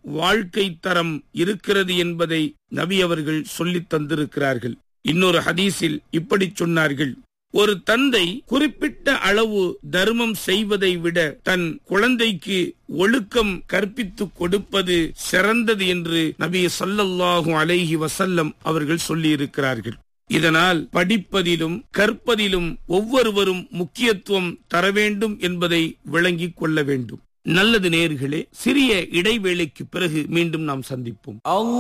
வாழ்க்கை தரம் இருக்கிறது என்பதை நபி அவர்கள் சொல்லித் தந்திருக்கிறார்கள் இன்னொரு ஹதீஸில் இப்படி சொன்னார்கள் ஒரு தந்தை குறிப்பிட்ட அளவு தர்மம் செய்வதை விட தன் குழந்தைக்கு ஒழுக்கம் கற்பித்து கொடுப்பது சிறந்தது என்று நபி ஸல்லல்லாஹு அலைஹி வசல்லம் அவர்கள் சொல்லியிருக்கிறார்கள் இதனால் படிப்பதிலும் கற்பதிலும் ஒவ்வொருவரும் முக்கியத்துவம் தர வேண்டும் என்பதை விளங்கிக் கொள்ள வேண்டும் நல்லது நேர்களே சிறிய இடைவேளைக்கு பிறகு மீண்டும் நாம் சந்திப்போம்